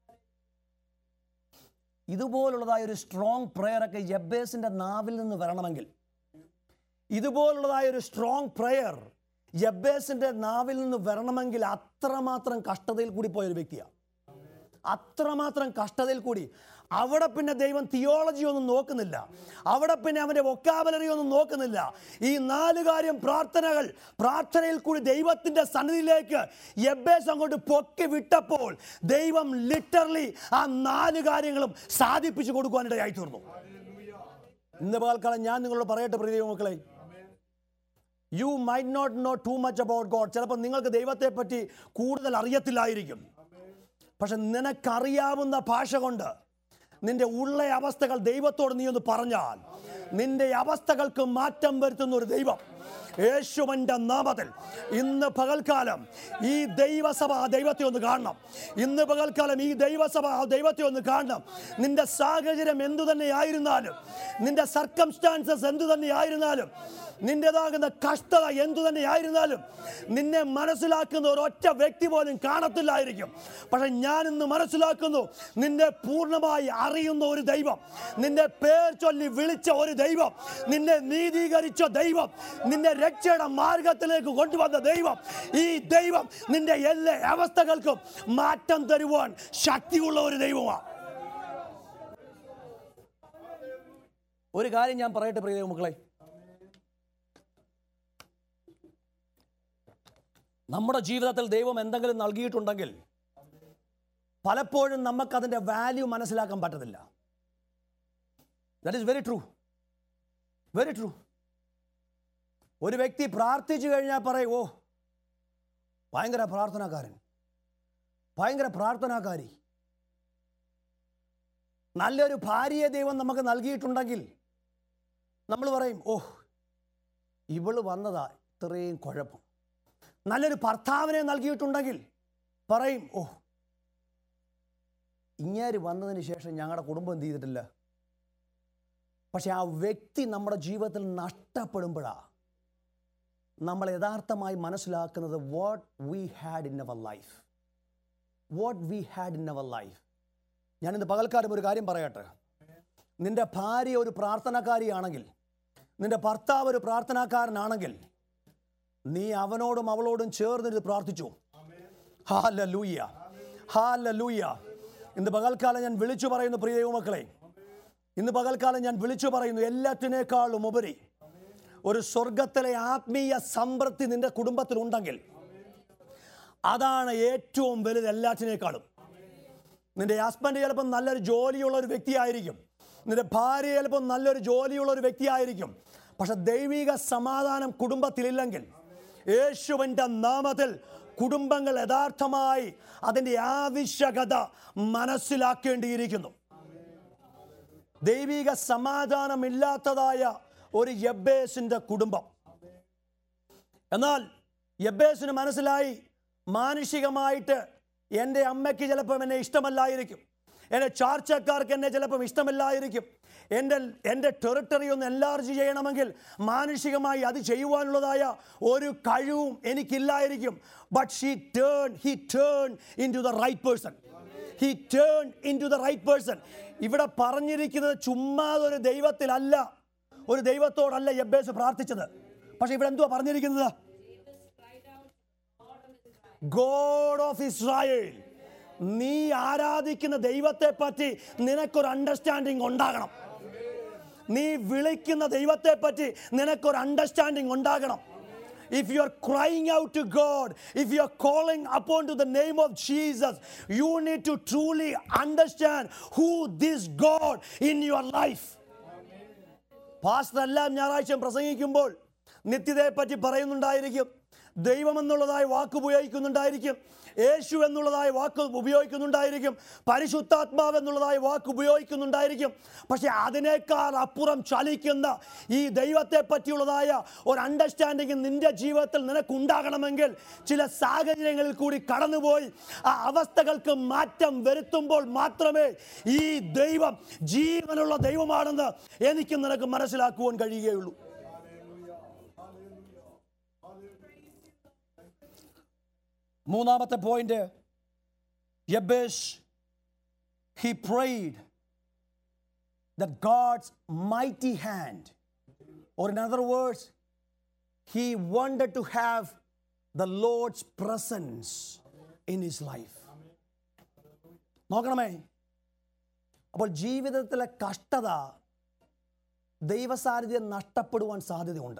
Speaker 1: ഇതുപോലുള്ളതായ ഒരു സ്ട്രോങ് പ്രെയറൊക്കെ യബ്ബേസിന്റെ നാവിൽ നിന്ന് വരണമെങ്കിൽ ഇതുപോലുള്ളതായ ഒരു സ്ട്രോങ് പ്രെയർ യബ്ബേസിന്റെ നാവിൽ നിന്ന് വരണമെങ്കിൽ അത്രമാത്രം കഷ്ടതയിൽ കൂടി പോയ ഒരു വ്യക്തിയാണ് അത്രമാത്രം കഷ്ടതയിൽ കൂടി അവിടെ പിന്നെ ദൈവം തിയോളജി ഒന്നും നോക്കുന്നില്ല അവിടെ പിന്നെ അവന്റെ വൊക്കാബലറി ഒന്നും നോക്കുന്നില്ല ഈ നാല് കാര്യം പ്രാർത്ഥനകൾ പ്രാർത്ഥനയിൽ കൂടി ദൈവത്തിന്റെ സന്നിധിയിലേക്ക് യബ്ബേസ് അങ്ങോട്ട് പൊക്കി വിട്ടപ്പോൾ ദൈവം ലിറ്ററലി ആ നാല് കാര്യങ്ങളും സാധിപ്പിച്ചു കൊടുക്കുവാനിടയായി തീർന്നു ഇന്ന് പകൽക്കാലം ഞാൻ നിങ്ങളോട് പറയട്ടെ പ്രിയ മക്കളെ you might not know too much about God ചിലപ്പോൾ നിങ്ങൾക്ക് ദൈവത്തെ പറ്റി കൂടുതൽ അറിയത്തില്ലായിരിക്കും പക്ഷെ നിനക്കറിയാവുന്ന ഭാഷ കൊണ്ട് നിന്റെ ഉള്ള അവസ്ഥകൾ ദൈവത്തോട് നീ ഒന്ന് പറഞ്ഞാൽ നിന്റെ അവസ്ഥകൾക്ക് മാറ്റം വരുത്തുന്ന ഒരു ദൈവം യേശുവന്റെ നാമത്തിൽ ഇന്ന് പകൽക്കാലം ഈ ദൈവസഭ ആ ദൈവത്തെ ഒന്ന് കാണണം ഇന്ന് പകൽക്കാലം ഈ ദൈവസഭ ആ ദൈവത്തെ ഒന്ന് കാണണം നിന്റെ സാഹചര്യം എന്തു തന്നെയായിരുന്നാലും നിന്റെ സർക്കംസ്റ്റാൻസസ് എന്തു തന്നെയായിരുന്നാലും നിന്റേതാകുന്ന കഷ്ടത എന്തു തന്നെയായിരുന്നാലും നിന്നെ മനസ്സിലാക്കുന്ന ഒരൊറ്റ വ്യക്തി പോലും കാണത്തില്ലായിരിക്കും പക്ഷെ ഞാൻ ഇന്ന് മനസ്സിലാക്കുന്നു നിന്നെ പൂർണ്ണമായി അറിയുന്ന ഒരു ദൈവം നിന്നെ പേർ ചൊല്ലി വിളിച്ച ഒരു ദൈവം നിന്നെ നീതീകരിച്ച ദൈവം നിന്നെ രക്ഷയുടെ മാർഗത്തിലേക്ക് കൊണ്ടുവന്ന ദൈവം ഈ ദൈവം നിന്റെ എല്ലാ അവസ്ഥകൾക്കും മാറ്റം തരുവാൻ ശക്തിയുള്ള ഒരു ദൈവമാണ് ഒരു കാര്യം ഞാൻ പറയട്ടെ പ്രിയ മക്കളെ നമ്മുടെ ജീവിതത്തിൽ ദൈവം എന്തെങ്കിലും നൽകിയിട്ടുണ്ടെങ്കിൽ പലപ്പോഴും നമുക്കതിൻ്റെ വാല്യൂ മനസ്സിലാക്കാൻ പറ്റത്തില്ല that is very true very true ഒരു വ്യക്തി പ്രാർത്ഥിച്ചു കഴിഞ്ഞാൽ പറയും ഓ ഭയങ്കര പ്രാർത്ഥനാക്കാരൻ ഭയങ്കര പ്രാർത്ഥനാക്കാരി നല്ലൊരു ഭാര്യയെ ദൈവം നമുക്ക് നൽകിയിട്ടുണ്ടെങ്കിൽ നമ്മൾ പറയും ഓ ഇവള് വന്നതാ ഇത്രയും കുഴപ്പം നല്ലൊരു ഭർത്താവിനെ നൽകിയിട്ടുണ്ടെങ്കിൽ പറയും ഓ ഇങ്ങേര് വന്നതിന് ശേഷം ഞങ്ങളുടെ കുടുംബം എന്ത് ചെയ്തിട്ടില്ല പക്ഷെ ആ വ്യക്തി നമ്മുടെ ജീവിതത്തിൽ നഷ്ടപ്പെടുമ്പോഴാണ് നമ്മൾ യഥാർത്ഥമായി മനസ്സിലാക്കുന്നത് what we had in our life what we had in our life ഞാനിന്ന് പകൽക്കാലം ഒരു കാര്യം പറയട്ടെ നിന്റെ ഭാര്യ ഒരു പ്രാർത്ഥനക്കാരിയാണെങ്കിൽ നിന്റെ ഭർത്താവ് ഒരു പ്രാർത്ഥനാക്കാരനാണെങ്കിൽ നീ അവനോടും അവളോടും ചേർന്നിട്ട് പ്രാർത്ഥിച്ചു ഹാല ലൂയ്യ ഹാല ലൂയ്യ ഇന്ന് പകൽക്കാലം ഞാൻ വിളിച്ചു പറയുന്നു പ്രിയ ദൈവമക്കളെ ഇന്ന് പകൽക്കാലം ഞാൻ വിളിച്ചു പറയുന്നു എല്ലാറ്റിനേക്കാളും ഉപരി ഒരു സ്വർഗത്തിലെ ആത്മീയ സംതൃപ്തി നിന്റെ കുടുംബത്തിൽ ഉണ്ടെങ്കിൽ അതാണ് ഏറ്റവും വലുത് എല്ലാറ്റിനേക്കാളും നിന്റെ ഹസ്ബൻഡ് ചിലപ്പോൾ നല്ലൊരു ജോലിയുള്ള ഒരു വ്യക്തിയായിരിക്കും നിന്റെ ഭാര്യ ചിലപ്പോൾ നല്ലൊരു ജോലിയുള്ള ഒരു വ്യക്തിയായിരിക്കും പക്ഷെ ദൈവിക സമാധാനം കുടുംബത്തിലില്ലെങ്കിൽ യേശുവിൻ്റെ നാമത്തിൽ കുടുംബങ്ങൾ യഥാർത്ഥമായി അതിൻ്റെ ആവശ്യകത മനസ്സിലാക്കേണ്ടിയിരിക്കുന്നു ദൈവിക സമാധാനമില്ലാത്തതായ ഒരു യബ്ബേസിൻ്റെ കുടുംബം എന്നാൽ യബ്ബേസിന് മനസ്സിലായി മാനുഷികമായിട്ട് എൻ്റെ അമ്മയ്ക്ക് ചിലപ്പം എന്നെ ഇഷ്ടമല്ലായിരിക്കും എൻ്റെ ചാർച്ചക്കാർക്ക് എന്നെ ചിലപ്പം ഇഷ്ടമല്ലായിരിക്കും എൻ്റെ എൻ്റെ ടെറിട്ടറി ഒന്ന് എൻലാർജ് ചെയ്യണമെങ്കിൽ മാനുഷികമായി അത് ചെയ്യുവാനുള്ളതായ ഒരു കഴിവും എനിക്കില്ലായിരിക്കും but she turn he turn into the right person he turn into the right person ഇവിടെ പറഞ്ഞിരിക്കുന്നത് ചുമ്മാതെ ഒരു ദൈവത്തിലല്ല ഒരു ദൈവത്തോടല്ല യബ്ബേസ് പ്രാർത്ഥിച്ചത് പക്ഷെ ഇവിടെ എന്തുവാ പറഞ്ഞിരിക്കുന്നത് ഗോഡ് ഓഫ് ഇസ്രായേൽ നീ ആരാധിക്കുന്ന ദൈവത്തെ പറ്റി നിനക്കൊരു അണ്ടർസ്റ്റാൻഡിങ് ഉണ്ടാകണം നീ വിളിക്കുന്ന ദൈവത്തെ പറ്റി നിനക്കൊരു അണ്ടർസ്റ്റാൻഡിങ് ഉണ്ടാകണം If you are crying out to God, if you are calling upon to the name of Jesus, you need to truly understand who this God in your life. Pastor എല്ലാം ഞായറാഴ്ച പ്രസംഗിക്കുമ്പോൾ നിത്യതയെ പറ്റി പറയുന്നുണ്ടായിരിക്കും ദൈവം എന്നുള്ളതായ വാക്ക് ഉപയോഗിക്കുന്നുണ്ടായിരിക്കും യേശു എന്നുള്ളതായ വാക്ക് ഉപയോഗിക്കുന്നുണ്ടായിരിക്കും പരിശുദ്ധാത്മാവ് എന്നുള്ളതായ വാക്ക് ഉപയോഗിക്കുന്നുണ്ടായിരിക്കും പക്ഷെ അതിനേക്കാൾ അപ്പുറം ചലിക്കുന്ന ഈ ദൈവത്തെ പറ്റിയുള്ളതായ ഒരു അണ്ടർസ്റ്റാൻഡിങ് നിന്റെ ജീവിതത്തിൽ നിനക്കുണ്ടാകണമെങ്കിൽ ചില സാഹചര്യങ്ങളിൽ കൂടി കടന്നുപോയി ആ അവസ്ഥകൾക്ക് മാറ്റം വരുത്തുമ്പോൾ മാത്രമേ ഈ ദൈവം ജീവനുള്ള ദൈവമാണെന്ന് എനിക്ക് നിനക്ക് മനസ്സിലാക്കുവാൻ കഴിയുകയുള്ളൂ മൂന്നാമത്തെ point Jabez he prayed that God's mighty hand, or in other words, he wanted to have the Lord's presence in his life. നോക്കണമേ അപ്പോൾ ജീവിതത്തിലെ കഷ്ടത ദൈവസാന്നിധ്യം നഷ്ടപ്പെടുവാൻ സാധ്യതയുണ്ട്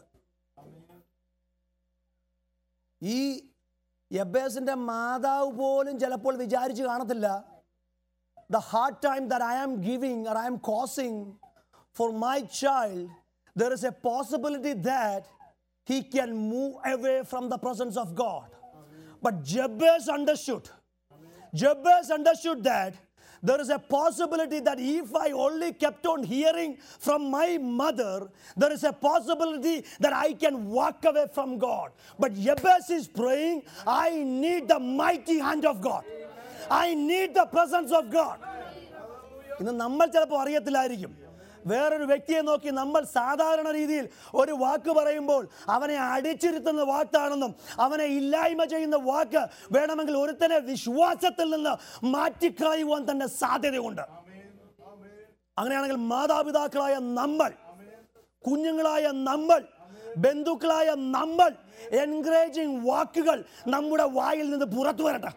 Speaker 1: ഈ യബേസിന്റെ മാതാവ് പോലും ചിലപ്പോൾ വിചാരിച്ച് കാണത്തില്ല the hard time that I am giving or I am causing for my child, there is a possibility that he can move away from the presence of God. But Jabez understood. Jabez understood that there is a possibility that if I only kept on hearing from my mother, there is a possibility that I can walk away from God. But Jabez is praying, I need the mighty hand of God. I need the presence of God. ഇന്ന് നമ്മൾ ചിലപ്പോൾ അറിയത്തില്ലായിരിക്കും വേറൊരു വ്യക്തിയെ നോക്കി നമ്മൾ സാധാരണ രീതിയിൽ ഒരു വാക്ക് പറയുമ്പോൾ അവനെ അടിച്ചിരുത്തുന്ന വാക്കാണെന്നും അവനെ ഇല്ലായ്മ ചെയ്യുന്ന വാക്ക് വേണമെങ്കിൽ ഒരുത്തനെ വിശ്വാസത്തിൽ നിന്ന് മാറ്റിക്കളയുവാൻ തന്നെ സാധ്യതയുണ്ട് അങ്ങനെയാണെങ്കിൽ മാതാപിതാക്കളായ നമ്മൾ കുഞ്ഞുങ്ങളായ നമ്മൾ ബന്ധുക്കളായ നമ്മൾ എൻകറേജിങ് വാക്കുകൾ നമ്മുടെ വായിൽ നിന്ന് പുറത്തു വരട്ടെ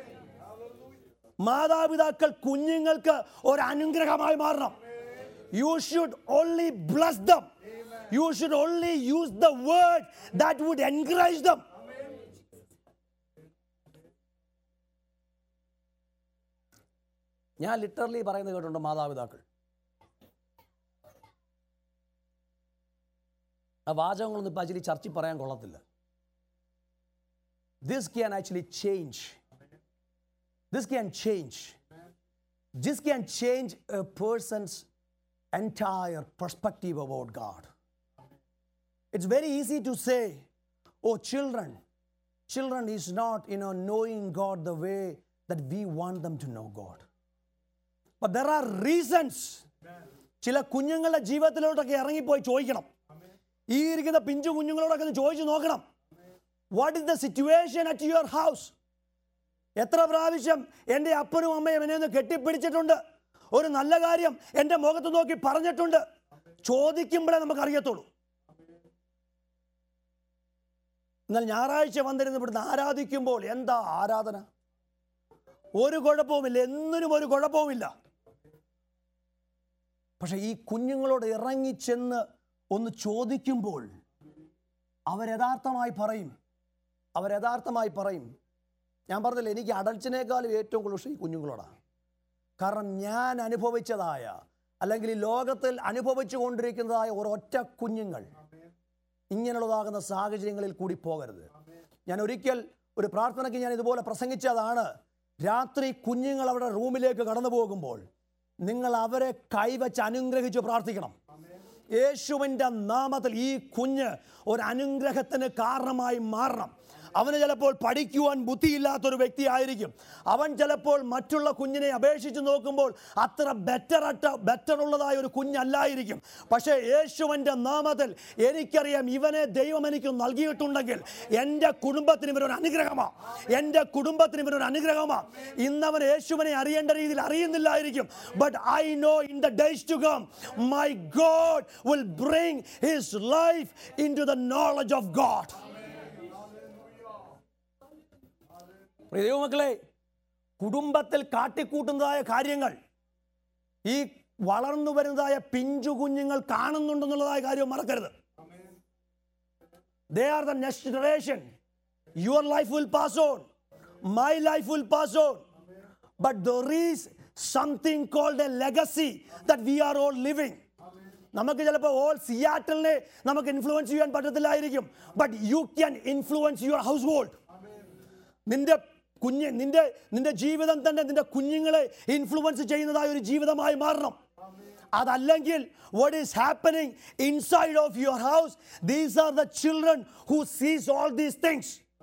Speaker 1: മാതാപിതാക്കൾ കുഞ്ഞുങ്ങൾക്ക് ഒരു അനുഗ്രഹമായി മാറണം you should only bless them you should only use the word that would encourage them ഞാൻ ലിറ്ററലി പറയുന്നത് കേട്ടിട്ടുണ്ട് മാതാപിതാക്കൾ ആ വാചകങ്ങളൊന്നും ഇപ്പം ആക്ച്വലി ചർച്ചിൽ പറയാൻ കൊള്ളത്തില്ല this can actually change This can change. This can change a person's entire perspective about God. It's very easy to say, oh, children, children is not, you know, knowing God the way that we want them to know God. But there are reasons. ചില കുഞ്ഞുങ്ങളുടെ ജീവിതത്തിലോട്ടൊക്കെ ഇറങ്ങിപ്പോയി ചോദിക്കണം ഈ ഇരിക്കുന്ന പിഞ്ചു കുഞ്ഞുങ്ങളോടൊക്കെ ഒന്ന് ചോദിച്ചു നോക്കണം what is the situation at your house എത്ര പ്രാവശ്യം എൻ്റെ അപ്പനും അമ്മയും എന്നെ ഒന്ന് കെട്ടിപ്പിടിച്ചിട്ടുണ്ട് ഒരു നല്ല കാര്യം എൻ്റെ മുഖത്ത് നോക്കി പറഞ്ഞിട്ടുണ്ട് ചോദിക്കുമ്പോഴേ നമുക്ക് അറിയത്തുള്ളൂ എന്നാൽ ഞായറാഴ്ച വന്നിരുന്ന് ഇവിടുന്ന് ആരാധിക്കുമ്പോൾ എന്താ ആരാധന ഒരു കുഴപ്പവുമില്ല എന്നിനും ഒരു കുഴപ്പവുമില്ല പക്ഷെ ഈ കുഞ്ഞുങ്ങളോട് ഇറങ്ങിച്ചെന്ന് ഒന്ന് ചോദിക്കുമ്പോൾ അവർ യഥാർത്ഥമായി പറയും അവർ യഥാർത്ഥമായി പറയും ഞാൻ പറഞ്ഞില്ല എനിക്ക് അടൽച്ചിനേക്കാളും ഏറ്റവും കൂടുതൽ ഇഷ്ടം ഈ കുഞ്ഞുങ്ങളോടാണ് കാരണം ഞാൻ അനുഭവിച്ചതായ അല്ലെങ്കിൽ ഈ ലോകത്തിൽ അനുഭവിച്ചു കൊണ്ടിരിക്കുന്നതായ ഒരൊറ്റ കുഞ്ഞുങ്ങൾ ഇങ്ങനെയുള്ളതാകുന്ന സാഹചര്യങ്ങളിൽ കൂടി പോകരുത് ഞാൻ ഒരിക്കൽ ഒരു പ്രാർത്ഥനയ്ക്ക് ഞാൻ ഇതുപോലെ പ്രസംഗിച്ചതാണ് രാത്രി കുഞ്ഞുങ്ങൾ അവരുടെ റൂമിലേക്ക് കടന്നു പോകുമ്പോൾ നിങ്ങൾ അവരെ കൈവച്ച് അനുഗ്രഹിച്ച് പ്രാർത്ഥിക്കണം യേശുവിൻ്റെ നാമത്തിൽ ഈ കുഞ്ഞ് ഒരു അനുഗ്രഹത്തിന് കാരണമായി മാറണം അവന് ചിലപ്പോൾ പഠിക്കുവാൻ ബുദ്ധിയില്ലാത്തൊരു വ്യക്തിയായിരിക്കും അവൻ ചിലപ്പോൾ മറ്റുള്ള കുഞ്ഞിനെ അപേക്ഷിച്ച് നോക്കുമ്പോൾ അത്ര ബെറ്റർ അട്ട ബെറ്റർ ഉള്ളതായ ഒരു കുഞ്ഞല്ലായിരിക്കും പക്ഷേ യേശുവിൻ്റെ നാമത്തിൽ എനിക്കറിയാം ഇവനെ ദൈവം എനിക്ക് നൽകിയിട്ടുണ്ടെങ്കിൽ എൻ്റെ കുടുംബത്തിന് ഇവനൊരു അനുഗ്രഹമാണ് എൻ്റെ കുടുംബത്തിന് ഇവനൊരു അനുഗ്രഹമാണ് ഇന്നവൻ യേശുവിനെ അറിയേണ്ട രീതിയിൽ അറിയുന്നില്ലായിരിക്കും but I know in the days to come my God will bring his life into the knowledge of God പ്രിയ ദൈവമക്കളെ കുടുംബത്തിൽ കാട്ടിക്കൂട്ടുന്നതായ കാര്യങ്ങൾ ഈ വളർന്നു വരുന്നതായ പിഞ്ചു കുഞ്ഞുങ്ങൾ കാണുന്നുണ്ടെന്നുള്ളതായ കാര്യം മറക്കരുത് they are the next generation your life will pass on my life will pass on but there is something called a legacy that we are all living നമുക്ക് ചിലപ്പോൾ ഓൾ സിയാറ്റലിനെ നമുക്ക് ഇൻഫ്ലുവൻസ് ചെയ്യാൻ പറ്റത്തില്ലായിരിക്കും but you can influence your household നിന്റെ കുഞ്ഞ് നിന്റെ നിന്റെ ജീവിതം തന്നെ നിന്റെ കുഞ്ഞുങ്ങളെ ഇൻഫ്ലുവൻസ് ചെയ്യുന്നതായ ഒരു ജീവിതമായി മാറണം അതല്ലെങ്കിൽ what is happening inside of your house these are the children who sees all these things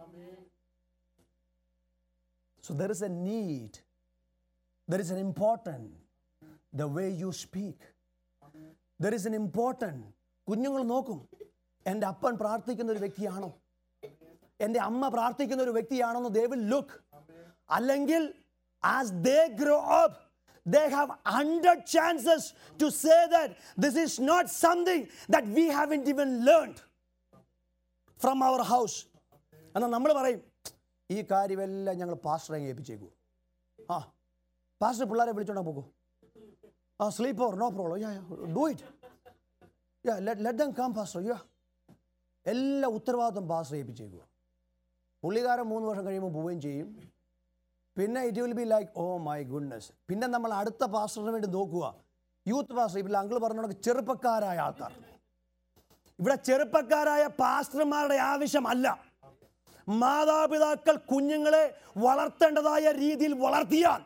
Speaker 1: so there is a need there is an important the way you speak there is an important കുഞ്ഞുങ്ങൾ നോക്കും എൻ്റെ അപ്പൻ പ്രാർത്ഥിക്കുന്ന ഒരു വ്യക്തിയാണോ എൻ്റെ അമ്മ പ്രാർത്ഥിക്കുന്ന ഒരു വ്യക്തിയാണെന്ന് ദേ വിൽ ലുക്ക് അല്ലെങ്കിൽ as they grow up they have hundred chances to say that this is not something that we have even learned from our house എന്നാൽ നമ്മൾ പറയും ഈ കാര്യമെല്ലാം ഞങ്ങൾ പാസ്റ്ററെ ഏൽപ്പിച്ചേക്കൂ ആ പാസ്റ്റർ പിള്ളേരെ വിളിച്ചോണ്ടാ പോകൂ ആ sleep or no problem yeah do it yeah let them come pastor yeah എല്ലാ ഉത്തരവാദിത്വം പാസ്റ്റർ ഏൽപ്പിച്ചേക്കുക പുള്ളിക്കാരൻ മൂന്ന് വർഷം കഴിയുമ്പോൾ പോവുകയും ചെയ്യും പിന്നെ it will be like oh my goodness പിന്നെ നമ്മൾ അടുത്ത പാസ്റ്ററിന് വേണ്ടി നോക്കുക യൂത്ത് പാസ്റ്റർ ഇപ്പോൾ അങ്കിൾ പറഞ്ഞ ചെറുപ്പക്കാരായ ആൾക്കാർ ഇവിടെ ചെറുപ്പക്കാരായ പാസ്റ്റർമാരുടെ ആവശ്യമല്ല മാതാപിതാക്കൾ കുഞ്ഞുങ്ങളെ വളർത്തേണ്ടതായ രീതിയിൽ വളർത്തിയാൽ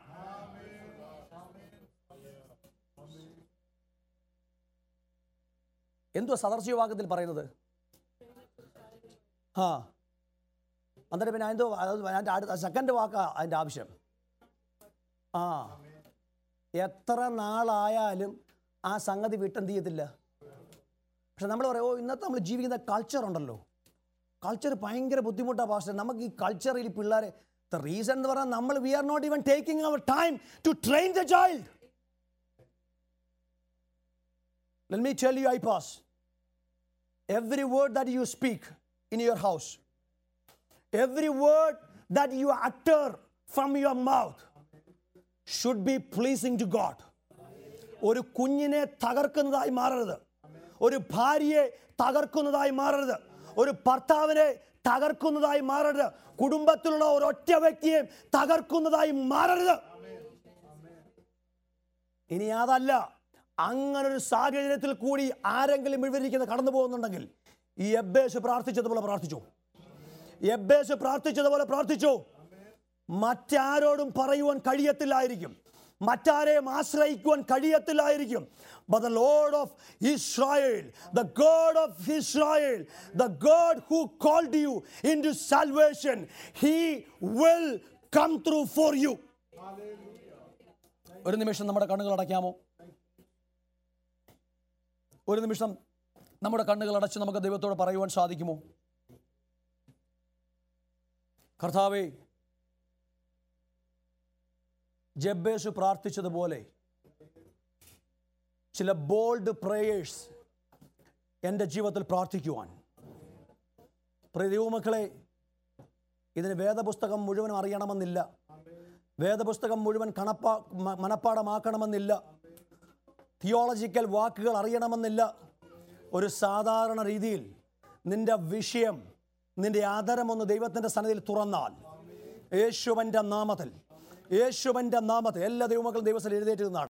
Speaker 1: എന്തോ സദർശയവാക്യത്തിൽ പറയുന്നത് ആ എന്നിട്ട് പിന്നെ അതിൻ്റെ അതിൻ്റെ അടുത്ത സെക്കൻഡ് വാക്കാ അതിൻ്റെ ആവശ്യം ആ എത്ര നാളായാലും ആ സംഗതി വിട്ടെന്ത് ചെയ്യത്തില്ല പക്ഷെ നമ്മൾ പറയും ഓ ഇന്നത്തെ നമ്മൾ ജീവിക്കുന്ന കൾച്ചർ ഉണ്ടല്ലോ കൾച്ചർ ഭയങ്കര ബുദ്ധിമുട്ടാണ് പാസ്റ്റർ നമുക്ക് ഈ കൾച്ചറിൽ പിള്ളേരെ ദ റീസൺ എന്ന് പറഞ്ഞാൽ നമ്മൾ we are not even taking our time to train the child Let me tell you, I pass. Every word that you speak in your house, every word that you utter from your mouth should be pleasing to God. ഒരു കുഞ്ഞിനെ തകർക്കുന്നതായി മാറരുത് ഒരു ഭാര്യയെ തകർക്കുന്നതായി മാറരുത് ഒരു ഭർത്താവിനെ തകർക്കുന്നതായി മാറരുത് കുടുംബത്തിലുള്ള ഒരൊറ്റ വ്യക്തിയെ തകർക്കുന്നതായി മാറരുത് ഇനി അതല്ല അങ്ങനെ ഒരു സാഹചര്യത്തിൽ കൂടി ആരെങ്കിലും വിവരിക്കുന്ന കടന്നു പോകുന്നുണ്ടെങ്കിൽ ഈ എബ്ബേസ് പ്രാർത്ഥിച്ചതുപോലെ പ്രാർത്ഥിച്ചു എബ്ബേസ് പ്രാർത്ഥിച്ചതുപോലെ പ്രാർത്ഥിച്ചു മറ്റാരോടും പറയുവാൻ കഴിയത്തില്ലായിരിക്കും മറ്റാരെയും ആശ്രയിക്കുവാൻ കഴിയത്തില്ലായിരിക്കും But the Lord of Israel, the God of Israel, the God who called you into salvation, He will come through for you. ഒരു നിമിഷം നമ്മുടെ കണ്ണുകൾ അടയ്ക്കാമോ ഒരു നിമിഷം നമ്മുടെ കണ്ണുകൾ അടച്ച് നമുക്ക് ദൈവത്തോട് പറയുവാൻ സാധിക്കുമോ കർത്താവേ ജബ്ബേസ് പ്രാർത്ഥിച്ചതുപോലെ ചില ബോൾഡ് പ്രേയേഴ്സ് എൻ്റെ ജീവിതത്തിൽ പ്രാർത്ഥിക്കുവാൻ പ്രിയ ദൈവമക്കളെ ഇതിന് വേദപുസ്തകം മുഴുവനും അറിയണമെന്നില്ല വേദപുസ്തകം മുഴുവൻ കണപ്പാ മ- മനപ്പാടമാക്കണമെന്നില്ല തിയോളജിക്കൽ വാക്കുകൾ അറിയണമെന്നില്ല ഒരു സാധാരണ രീതിയിൽ നിന്റെ വിഷയം നിന്റെ ആദരമൊന്ന് ദൈവത്തിൻ്റെ സന്നിധിയിൽ തുറന്നാൽ യേശുവൻ്റെ നാമത്തിൽ യേശുവൻ്റെ നാമത്തിൽ എല്ലാ ദൈവമക്കളും ദൈവത്തിൽ എഴുന്നേറ്റ് നിന്നാണ്